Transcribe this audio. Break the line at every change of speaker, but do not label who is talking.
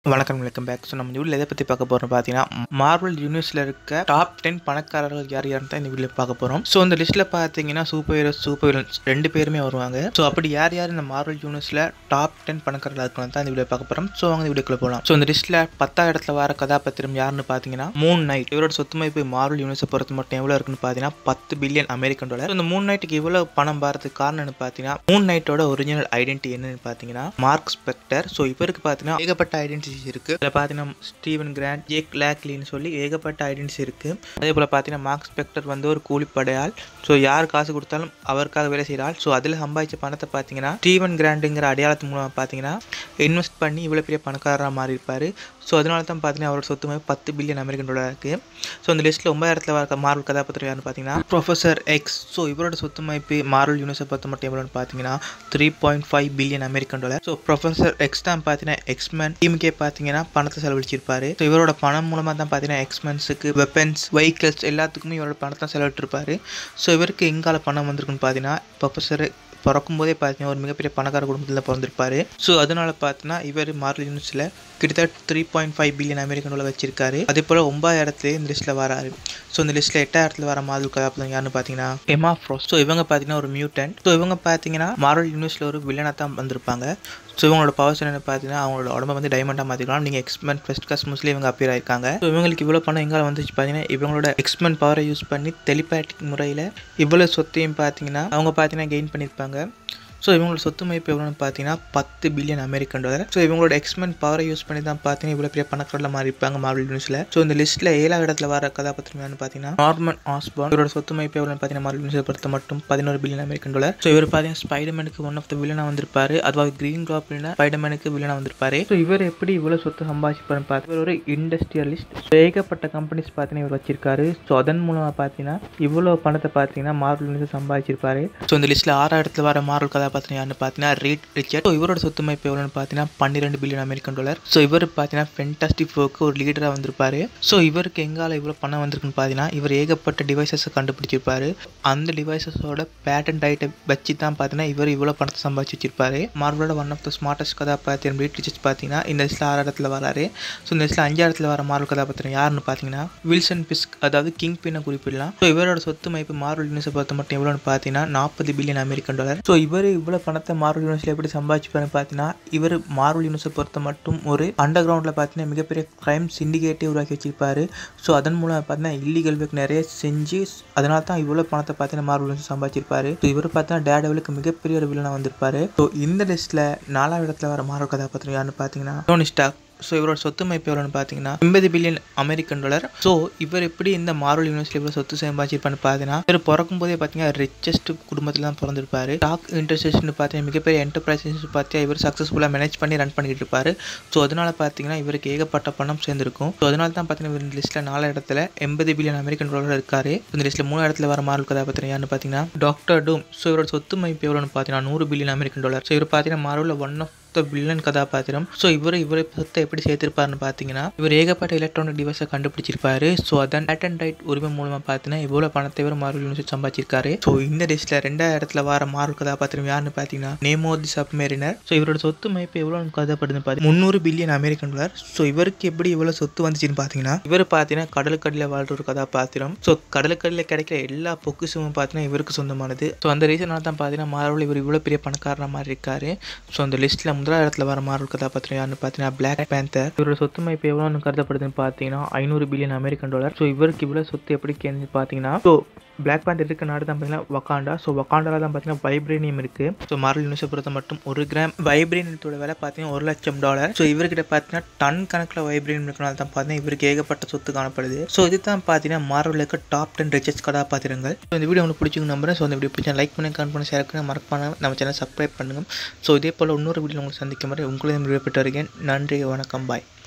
வணக்கம் welcome back so நம்ம வீடியோவில் எதை பற்றி பார்க்க போகிறோம் பார்த்தீங்கன்னா மார்வல் யூனிவர்ஸில் இருக்க டாப் டென் பணக்காரர்கள் யார் யாருன்னு தான் இந்த வீடியோவில் பார்க்க போகிறோம் ஸோ இந்த லிஸ்ட்டில் பார்த்தீங்கன்னா சூப்பர் ஹீரோஸ் சூப்பர் வில்லன்ஸ் ரெண்டு பேருமே வருவாங்க ஸோ அப்படி யார் யார் இந்த மார்வல் யூனிவர்ஸில் டாப் டென் பணக்காரர்கள் இருக்கணும் தான் இந்த வீடியோ பார்க்க போகிறோம் ஸோ அவங்க இந்த வீடியோக்குள்ள போகலாம் ஸோ இந்த லிஸ்ட்டில் பத்தாம் இடத்துல வர கதாபாத்திரம் யாருன்னு பார்த்தீங்கன்னா மூன் நைட் இவரோட சொத்து மதிப்பு மார்வல் யூனிவர்ஸை பொறுத்த மட்டும் எவ்வளோ இருக்குன்னு பார்த்தீங்கன்னா பத்து பில்லியன் அமெரிக்கன் டாலர் இந்த மூன் நைட்டுக்கு இவ்வளோ பணம் பாரதுக்கு காரணம்னு பார்த்தீங்கன்னா மூன் நைட்டோட ஒரிஜினல் ஐடென்டி என்னன்னு பார்த்தீங்கன்னா மார்க் ஸ்பெக்டர் ஸோ இவருக்கு பார்த்தீங்கன்னா ஏகப்பட்ட ஐடென்டிட்டிஸ் இருக்கு இதில் பார்த்தீங்கன்னா ஸ்டீவன் கிராண்ட் ஜேக் லேக்லின்னு சொல்லி ஏகப்பட்ட ஐடென்டிட்டிஸ் இருக்கு அதே போல் பார்த்தீங்கன்னா மார்க் ஸ்பெக்டர் வந்து ஒரு கூலிப்படையால் ஸோ யார் காசு கொடுத்தாலும் அவருக்காக வேலை செய்கிறாள் ஸோ அதில் சம்பாதிச்ச பணத்தை பார்த்தீங்கன்னா ஸ்டீவன் கிராண்டுங்கிற அடையாளத்து மூலமாக பார்த்தீங்கன்னா இன்வெஸ்ட் பண்ணி இவ்வளோ பெரிய பணக்காரராக மாறி இருப்பார் ஸோ அதனால தான் பார்த்தீங்கன்னா அவரோட சொத்து மதிப்பு பத்து பில்லியன் அமெரிக்கன் டாலர் இருக்குது ஸோ இந்த லிஸ்ட்டில் ஒன்பதாயிரத்தில் வர மார்வல் கதாபாத்திரம் யாருன்னு பார்த்தீங்கன்னா ப்ரொஃபசர் எக்ஸ் ஸோ இவரோட சொத்து மதிப்பு மார்வல் யூனிவர்ஸை பொறுத்த மட்டும் எவ்வளோன்னு பார்த்தீங்கன்னா three point five billion American dollar so professor X தான் பார்த்தீங்கன்னா எக்ஸ்மேன் டீமுக்கே பார்த்தீங்கன்னா பணத்தை செலவழிச்சிருப்பாரு ஸோ இவரோட பணம் மூலமாக தான் பார்த்தீங்கன்னா எக்ஸ்மென்ஸுக்கு வெப்பன்ஸ் வெஹிக்கிள்ஸ் எல்லாத்துக்குமே இவரோட பணத்தை செலவிட்டிருப்பாரு ஸோ இவருக்கு எங்கால பணம் வந்திருக்குன்னு பார்த்தீங்கன்னா ப்ரொஃபசர் பிறக்கும் போதே பார்த்தீங்கன்னா ஒரு மிகப்பெரிய பணக்கார குடும்பத்தில் பிறந்திருப்பாரு ஸோ அதனால பார்த்தீங்கன்னா இவர் மார்வல் யூனிட்ஸில் கிட்டத்தட்ட three point five billion American dollar வச்சிருக்காரு அதே போல் ஒன்பது இடத்துல இந்த லிஸ்ட்டில் வராரு ஸோ இந்த லிஸ்ட்டில் எட்டாயிரத்தில் வர மார்வல் கதாபாத்திரம் யாருன்னு பார்த்தீங்கன்னா எமா ஃப்ரோஸ் ஸோ இவங்க பார்த்தீங்கன்னா ஒரு மியூட்டன் ஸோ இவங்க பார்த்தீங்கன்னா மார்வல் யூனிவர்ஸில் ஒரு வில்லனாக தான் வந்திருப்பாங்க ஸோ இவங்களோட பவர்ஸ் என்ன பார்த்தீங்கன்னா அவங்களோட உடம்ப வந்து டைமண்டாக மாற்றிக்கலாம் நீங்கள் எக்ஸ்மென் ஃபஸ்ட் காஸ் மோஸ்ட்லி இவங்க அப்பியர் ஆயிருக்காங்க ஸோ இவங்களுக்கு இவ்வளோ பணம் எங்கே வந்துச்சு பார்த்தீங்கன்னா இவங்களோட எக்ஸ்மென் பவரை யூஸ் பண்ணி டெலிபேட்டிக் முறையில் இவ்வளோ சொத்தையும் பார்த்தீங்கன்னா அவங்க பார்த்தீங்கன்னா கெயின் பண்ணியிருப்பாங்க ஸோ இவங்களோட சொத்து மதிப்பு எவ்வளோன்னு பார்த்தீங்கன்னா பத்து பில்லியன் அமெரிக்கன் டாலர் ஸோ இவங்களோட எக்ஸ்மென் பவரை யூஸ் பண்ணி தான் பார்த்தீங்கன்னா இவ்வளோ பெரிய பணக்காரில் மாறி இருப்பாங்க மார்வல் யூனிவர்ஸில் ஸோ இந்த லிஸ்ட்டில் ஏழாவது இடத்துல வர கதாபாத்திரம் யாருன்னு பார்த்தீங்கன்னா நார்மன் ஆஸ்பான் இவரோட சொத்து மதிப்பு எவ்வளோன்னு பார்த்தீங்கன்னா மார்வல் யூனிவர்ஸை பொறுத்த மட்டும் பதினோரு பில்லியன் அமெரிக்கன் டாலர் ஸோ இவர் பார்த்தீங்கன்னா ஸ்பைடர்மேனுக்கு ஒன் ஆஃப் த வில்லனாக வந்திருப்பாரு அதாவது கிரீன் க்ராப்ல ஸ்பைடர்மேனுக்கு வில்லனாக வந்திருப்பாரு ஸோ இவர் எப்படி இவ்வளோ சொத்து சம்பாதிச்சிருப்பாருன்னு பார்த்து இவர் ஒரு இண்டஸ்ட்ரியலிஸ்ட் ஏகப்பட்ட கம்பெனிஸ் பார்த்தீங்கன்னா இவர் வச்சிருக்காரு ஸோ அதன் மூலமாக பார்த்தீங்கன்னா இவ்வளோ பணத்தை பார்த்தீங்கன்னா மார்வல் யூனிவர்ஸ் சம்பாதிச்சிருப்பாரு ஸோ இந்த லிஸ்ட்டில் ஆறாவது இடத்துல வர மார்வல் கதாபாத்திரம் யாருன்னு பார்த்தீங்கன்னா ரீட் ரிச்சர்ட் ஸோ இவரோட சொத்து மதிப்பு எவ்வளோன்னு பார்த்தீங்கன்னா பன்னிரெண்டு பில்லியன் அமெரிக்கன் டாலர் ஸோ இவர் பார்த்தீங்கன்னா ஃபென்டாஸ்டிக் ஃபோக்கு ஒரு லீடராக வந்திருப்பாரு ஸோ இவருக்கு எங்கால இவ்வளோ பணம் வந்திருக்குன்னு பார்த்தீங்கன்னா இவர் ஏகப்பட்ட டிவைசஸை கண்டுபிடிச்சிருப்பாரு அந்த டிவைசஸோட பேட்டன் டைட்டை வச்சு தான் பார்த்தீங்கன்னா இவர் இவ்வளோ பணத்தை சம்பாதிச்சு வச்சிருப்பாரு மார்வலோட ஒன் ஆஃப் த ஸ்மார்ட்டஸ்ட் கதாபாத்திரம் ரீட் ரிச்சர்ஸ் பார்த்தீங்கன்னா இந்த லிஸ்ட்டில் ஆறு இடத்துல வராரு ஸோ இந்த லிஸ்ட்டில் அஞ்சு இடத்துல வர மார்வல் கதாபாத்திரம் யாருன்னு பார்த்தீங்கன்னா வில்சன் பிஸ்க் அதாவது கிங் பின்னை குறிப்பிடலாம் ஸோ இவரோட சொத்து மதிப்பு மார்வல் யூனிவர்ஸை பொறுத்த மட்டும் எவ்வளோன்னு பார்த்தீங்கன்னா நாற்பது பில்லியன் அமெரிக்கன் டாலர் ஸோ இவர் இவ்வளோ பணத்தை மார்வல் யூனிவர்ஸில் எப்படி சம்பாதிச்சுப்பாருன்னு பார்த்தீங்கன்னா இவர் மார்வல் யூனிவர்ஸை பொறுத்த மட்டும் ஒரு அண்டர் கிரவுண்டில் பார்த்தீங்கன்னா மிகப்பெரிய கிரைம் சிண்டிகேட்டே உருவாக்கி வச்சிருப்பாரு ஸோ அதன் மூலம் பார்த்தீங்கன்னா இல்லீகல் ஒர்க் நிறைய செஞ்சு அதனால தான் இவ்வளோ பணத்தை பார்த்தீங்கன்னா மார்வல் யூனிவர்ஸ் சம்பாதிச்சிருப்பாரு ஸோ இவர் பார்த்தீங்கன்னா டேடவலுக்கு மிகப்பெரிய ஒரு வில்லனாக வந்திருப்பாரு ஸோ இந்த லிஸ்ட்டில் நாலாவது இடத்துல வர மார்வல் கதாபாத்திரம் யாருன்னு பார்த்தீங்கன்னா டோனி ஸ்டாக் ஸோ இவரோட சொத்து மதிப்பு எவ்வளோன்னு பார்த்தீங்கன்னா எண்பது பில்லியன் அமெரிக்கன் டாலர் ஸோ இவர் எப்படி இந்த மார்வல் யூனிவர்சிட்டி இவ்வளோ சொத்து சம்பாதிச்சிருப்பான்னு பார்த்தீங்கன்னா இவர் பிறக்கும் போதே பார்த்தீங்கன்னா ரிச்சஸ்ட் குடும்பத்தில் தான் பிறந்திருப்பாரு ஸ்டாக் இன்டர்சேஷன் பார்த்தீங்கன்னா மிகப்பெரிய என்டர்பிரைசஸ் பார்த்தீங்கன்னா இவர் சக்ஸஸ்ஃபுல்லாக மேனேஜ் பண்ணி ரன் பண்ணிட்டு இருப்பாரு ஸோ அதனால பார்த்தீங்கன்னா இவருக்கு ஏகப்பட்ட பணம் சேர்ந்திருக்கும் ஸோ அதனால தான் பார்த்தீங்கன்னா இந்த லிஸ்ட்டில் நாலு இடத்துல எண்பது பில்லியன் அமெரிக்கன் டாலர் இருக்காரு இந்த லிஸ்ட்டில் மூணு இடத்துல வர மார்வல் கதாபாத்திரம் யாருன்னு பார்த்தீங்கன்னா டாக்டர் டூம் ஸோ இவரோட சொத்து மதிப்பு எவ்வளோன்னு பார்த்தீங்கன்னா நூறு பில்லியன் அமெரிக்கன் டாலர் ஸோ இவர் பார்த்தீங்கன்னா மார்வலில் ஒன் ஆஃப் த வில்லன் கதாபாத்திரம் ஸோ இவர் இவரை சொத்தை எப்படி சேர்த்திருப்பாருன்னு பார்த்தீங்கன்னா இவர் ஏகப்பட்ட எலக்ட்ரானிக் டிவைஸை கண்டுபிடிச்சிருப்பாரு ஸோ அதன் பேட்டன் ரைட் உரிமை மூலமாக பார்த்தீங்கன்னா இவ்வளோ பணத்தை இவர் மார்வல் யூனிவர்சிட்டி சம்பாதிச்சிருக்காரு ஸோ இந்த லிஸ்ட்டில் ரெண்டாயிரம் இடத்துல வர மார்வல் கதாபாத்திரம் யாருன்னு பார்த்தீங்கன்னா நேமோ தி சப்மேரினர் ஸோ இவரோட சொத்து மதிப்பு எவ்வளோன்னு கதைப்படுதுன்னு பார்த்தீங்கன்னா முந்நூறு பில்லியன் அமெரிக்கன் டாலர் ஸோ இவருக்கு எப்படி இவ்வளோ சொத்து வந்துச்சுன்னு பார்த்தீங்கன்னா இவர் பார்த்தீங்கன்னா கடலுக்கடியில் வாழ்ற ஒரு கதாபாத்திரம் ஸோ கடலுக்கடியில் கிடைக்கிற எல்லா பொக்குசும் பார்த்தீங்கன்னா இவருக்கு சொந்தமானது ஸோ அந்த ரீசனால தான் பார்த்தீங்கன்னா மார்வல் இவர் இவ்வளோ பெரிய பணக்காரன மாதிரி இருக்காரு ஸோ அந்த லிஸ்ட்டில் முதலாவது இடத்துல வர மார்வல் கதாபாத்திரம் யாருன்னு பார்த்தீங்கன்னா பிளாக் பேந்தர் இவரோட சொத்து மதிப்பு எவ்வளோன்னு கருதப்படுதுன்னு பார்த்தீங்கன்னா ஐநூறு பில்லியன் அமெரிக்கன் டாலர் ஸோ இவருக்கு இவ்வளோ சொத்து எப்படி கேன்னு பார்த்தீங்கன்னா ஸோ பிளாக் பேந்தர் இருக்க நாடு தான் பார்த்தீங்கன்னா வக்காண்டா ஸோ வக்காண்டாவில் தான் பார்த்தீங்கன்னா வைப்ரேனியம் இருக்குது ஸோ மார்வல் யூனிவர்ஸை பொறுத்த மட்டும் ஒரு கிராம் வைப்ரேனியத்தோட விலை பார்த்தீங்கன்னா ஒரு லட்சம் டாலர் ஸோ இவர்கிட்ட பார்த்தீங்கன்னா டன் கணக்கில் வைப்ரேனியம் இருக்கனால தான் பார்த்தீங்கன்னா இவருக்கு ஏகப்பட்ட சொத்து காணப்படுது ஸோ இது தான் பார்த்தீங்கன்னா மார்வல் இருக்க டாப் டென் ரிச்சஸ் கதாபாத்திரங்கள் ஸோ இந்த வீடியோ உங்களுக்கு பிடிச்சிங்க நம்புறேன் ஸோ இந்த வீடியோ பிடிச்சா லைக் பண்ணி கமெண்ட் பண்ணி ஷேர் பண்ணி மறக்காம நம்ம சேனல் சப்ஸ்கிரைப் பண்ணுங்கள் ஸோ இதே போல் இன்னொரு வீடியோ உங்களுக்கு சந்திக்கும் வரை உங்களை விடைபெற்று வருகிறேன் நன்றி வணக்கம் பாய்